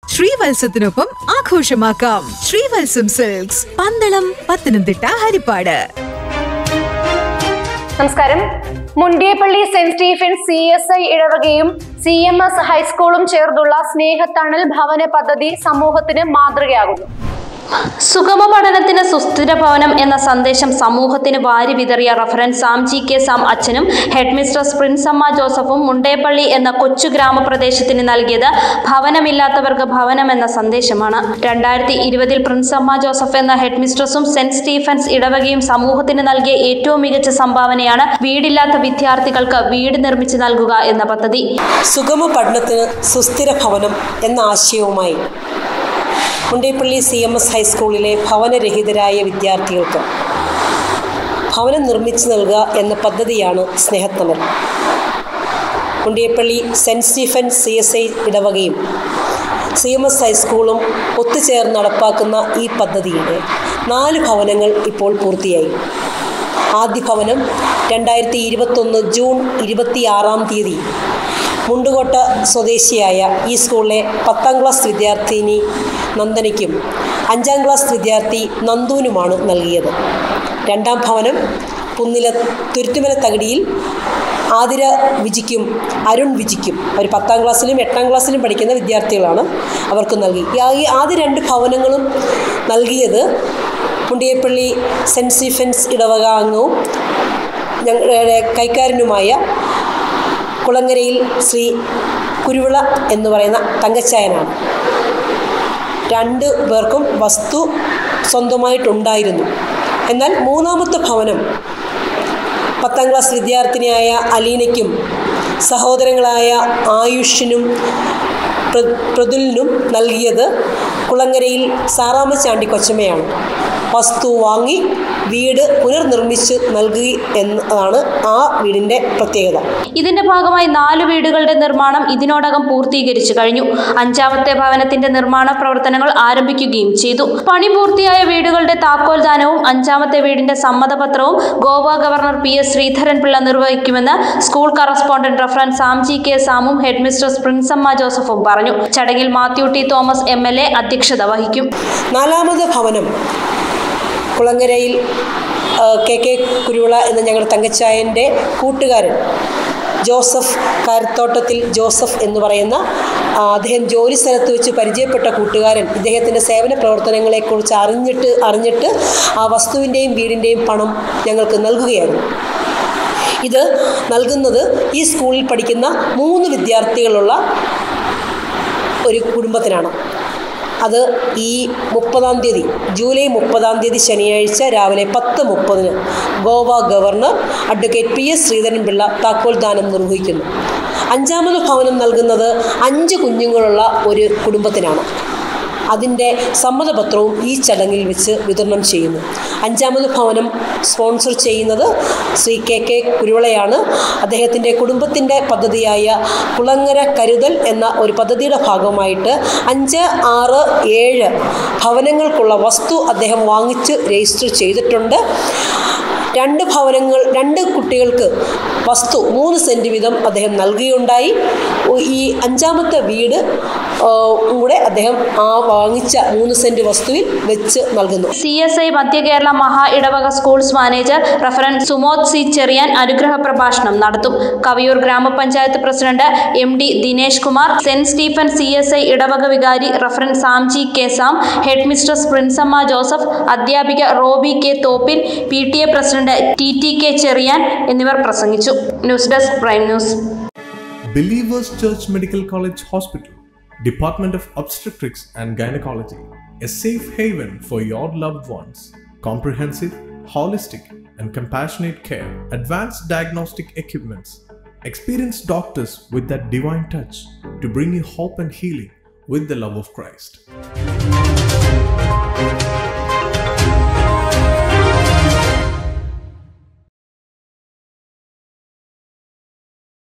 ശ്രീവത്സത്തിനൊപ്പം ആഘോഷമാക്കാം ശ്രീവത്സം സിൽക്സ് പന്തളം പത്തനംതിട്ട ഹരിപ്പാട് നമസ്കാരം Mundiyappally saint Stephen's C S I ഇടവകയും സി എം എസ് ഹൈസ്കൂളും ചേർന്നുള്ള സ്നേഹത്തണൽ ഭവന പദ്ധതി സമൂഹത്തിന് മാതൃകയാകുന്നു സുഗമ പഠനത്തിന് സുസ്ഥിര ഭവനം എന്ന സന്ദേശം സമൂഹത്തിന് വാരി വിതറിയ റഫറൻസ് സാം ജി കെ സാം അച്ഛനും ഹെഡ് മിസ്ട്രസ് പ്രിൻസമ്മ ജോസഫും മുണ്ടേപ്പള്ളി എന്ന കൊച്ചു ഗ്രാമപ്രദേശത്തിന് നൽകിയത് ഭവനമില്ലാത്തവർക്ക് ഭവനം എന്ന സന്ദേശമാണ് രണ്ടായിരത്തി ഇരുപതിൽ പ്രിൻസമ്മ ജോസഫ് എന്ന ഹെഡ് മിസ്ട്രസും സെന്റ് സ്റ്റീഫൻസ് ഇടവകയും സമൂഹത്തിന് നൽകിയ ഏറ്റവും മികച്ച സംഭാവനയാണ് വീടില്ലാത്ത വിദ്യാർത്ഥികൾക്ക് വീട് നിർമ്മിച്ചു നൽകുക എന്ന പദ്ധതി സുഗമ പഠനത്തിന് സുസ്ഥിര ഭവനം എന്ന ആശയവുമായി മുണ്ടേപ്പള്ളി സി എം എസ് ഹൈസ്കൂളിലെ ഭവനരഹിതരായ വിദ്യാർത്ഥികൾക്ക് ഭവനം നിർമ്മിച്ചു നൽകുക എന്ന പദ്ധതിയാണ് സ്നേഹത്തണൽ Mundiyappally saint Stephen C S I ഇടവകയും സി എം എസ് ഹൈസ്കൂളും ഒത്തുചേർന്ന് നടപ്പാക്കുന്ന ഈ പദ്ധതിയുടെ നാല് ഭവനങ്ങൾ ഇപ്പോൾ പൂർത്തിയായി ആദ്യ ഭവനം രണ്ടായിരത്തി ഇരുപത്തൊന്ന് ജൂൺ ഇരുപത്തിയാറാം തീയതി മുണ്ടുകോട്ട സ്വദേശിയായ ഈ സ്കൂളിലെ പത്താം ക്ലാസ് വിദ്യാർത്ഥിനി നന്ദനയ്ക്കും അഞ്ചാം ക്ലാസ് വിദ്യാർത്ഥി നന്ദുവിനുമാണ് നൽകിയത് രണ്ടാം ഭവനം പുന്നില തുരുത്തുമല തകടിയിൽ ആതിര വിജിക്കും അരുൺ വിജിക്കും അവർ പത്താം ക്ലാസ്സിലും എട്ടാം ക്ലാസ്സിലും പഠിക്കുന്ന വിദ്യാർത്ഥികളാണ് അവർക്ക് നൽകി ഈ ആദ്യ രണ്ട് ഭവനങ്ങളും നൽകിയത് മുണ്ടിയപ്പള്ളി സെൻറ്റ് സ്റ്റീഫൻസ് ഇടവക അംഗവും ഞങ്ങളുടെ കൈക്കാരനുമായ കുളങ്ങരയിൽ ശ്രീ കുരുവിള എന്ന് പറയുന്ന തങ്കച്ചായനാണ് രണ്ട് പേർക്കും വസ്തു സ്വന്തമായിട്ടുണ്ടായിരുന്നു എന്നാൽ മൂന്നാമത്തെ ഭവനം പത്താം ക്ലാസ് വിദ്യാർത്ഥിനിയായ അലീനയ്ക്കും സഹോദരങ്ങളായ ആയുഷിനും പ്രതുലിനും നൽകിയത് കുളങ്ങരയിൽ സാറാമ്മ ചാണ്ടി കൊച്ചമ്മയാണ് വസ്തു വാങ്ങി വീട് പുനർനിർമ്മിച്ച് നൽകി എന്നതാണ് ആ വീടിൻ്റെ പ്രത്യേകത ഇതിന്റെ ഭാഗമായി നാല് വീടുകളുടെ നിർമ്മാണം ഇതിനോടകം പൂർത്തീകരിച്ചു കഴിഞ്ഞു അഞ്ചാമത്തെ ഭവനത്തിന്റെ നിർമ്മാണ പ്രവർത്തനങ്ങൾ ആരംഭിക്കുകയും ചെയ്തു പണി പൂർത്തിയായ വീടുകളുടെ താക്കോൽ ദാനവും അഞ്ചാമത്തെ വീടിന്റെ സമ്മതപത്രവും Goa governor P S Sreedharan Pillai നിർവഹിക്കുമെന്ന് സ്കൂൾ കറസ്പോണ്ടന്റ് റഫറൻസ് സാംജി കെ സാമും ഹെഡ് മിസ്ട്രസ് പ്രിൻസമ്മ ജോസഫും പറഞ്ഞു ചടങ്ങിൽ Mathew T Thomas M L A അധ്യക്ഷത വഹിക്കും നാലാമത് ഭവനം കുളങ്ങരയിൽ കെ കെ കുരുവിള എന്ന ഞങ്ങളുടെ തങ്കച്ചായൻ്റെ കൂട്ടുകാരൻ ജോസഫ് കാരത്തോട്ടത്തിൽ ജോസഫ് എന്ന് പറയുന്ന അദ്ദേഹം ജോലി സ്ഥലത്ത് വെച്ച് പരിചയപ്പെട്ട കൂട്ടുകാരൻ ഇദ്ദേഹത്തിൻ്റെ സേവന പ്രവർത്തനങ്ങളെക്കുറിച്ച് അറിഞ്ഞിട്ട് അറിഞ്ഞിട്ട് ആ വസ്തുവിൻ്റെയും വീടിൻ്റെയും പണം ഞങ്ങൾക്ക് നൽകുകയായിരുന്നു ഇത് നൽകുന്നത് ഈ സ്കൂളിൽ പഠിക്കുന്ന മൂന്ന് വിദ്യാർത്ഥികളുള്ള ഒരു കുടുംബത്തിനാണ് അത് ഈ മുപ്പതാം തീയതി ജൂലൈ മുപ്പതാം തീയതി ശനിയാഴ്ച രാവിലെ പത്ത് മുപ്പതിന് Goa governor advocate P S Sreedharan Pillai താക്കോൽ ദാനം നിർവഹിക്കുന്നു അഞ്ചാമത് ഭവനം നൽകുന്നത് അഞ്ച് കുഞ്ഞുങ്ങളുള്ള ഒരു കുടുംബത്തിനാണ് അതിൻ്റെ സമ്മതപത്രവും ഈ ചടങ്ങിൽ വെച്ച് വിതരണം ചെയ്യുന്നു അഞ്ചാമത് ഭവനം സ്പോൺസർ ചെയ്യുന്നത് ശ്രീ കെ കെ കുരുവിളയാണ് അദ്ദേഹത്തിൻ്റെ കുടുംബത്തിൻ്റെ പദ്ധതിയായ കുളങ്ങര കരുതൽ എന്ന ഒരു പദ്ധതിയുടെ ഭാഗമായിട്ട് അഞ്ച് ആറ് ഏഴ് ഭവനങ്ങൾക്കുള്ള വസ്തു അദ്ദേഹം വാങ്ങിച്ച് രജിസ്റ്റർ ചെയ്തിട്ടുണ്ട് രണ്ട് ഭവനങ്ങൾ രണ്ട് കുട്ടികൾക്ക് വസ്തു മൂന്ന് സെൻറ്റ് വീതം അദ്ദേഹം നൽകുകയുണ്ടായി ഈ അഞ്ചാമത്തെ വീട് കൂടെ അദ്ദേഹം ആ വാങ്ങിച്ച മൂന്ന് സെൻറ്റ് വസ്തുവിൽ വെച്ച് നൽകുന്നു സി എസ് ഐ മധ്യ കേരള മഹാ ഇടവക സ്കൂൾസ് മാനേജർ റഫറൻ സുമോദ് സി ചെറിയാൻ അനുഗ്രഹ പ്രഭാഷണം നടത്തും കവിയൂർ ഗ്രാമപഞ്ചായത്ത് president M D Dinesh Kumar saint Stephen C S I ഇടവക വികാരി റഫറൻ Sam G K Sam headmistress Princamma Joseph അധ്യാപിക Roby K Thoppil P T A president T T K Cherian എന്നിവർ പ്രസംഗിച്ചു news desk prime news Believers Church Medical College Hospital, Department of Obstetrics and Gynecology, a safe haven for your loved ones. Comprehensive, holistic, and compassionate care, advanced diagnostic equipments, experienced doctors with that divine touch to bring you hope and healing with the love of Christ.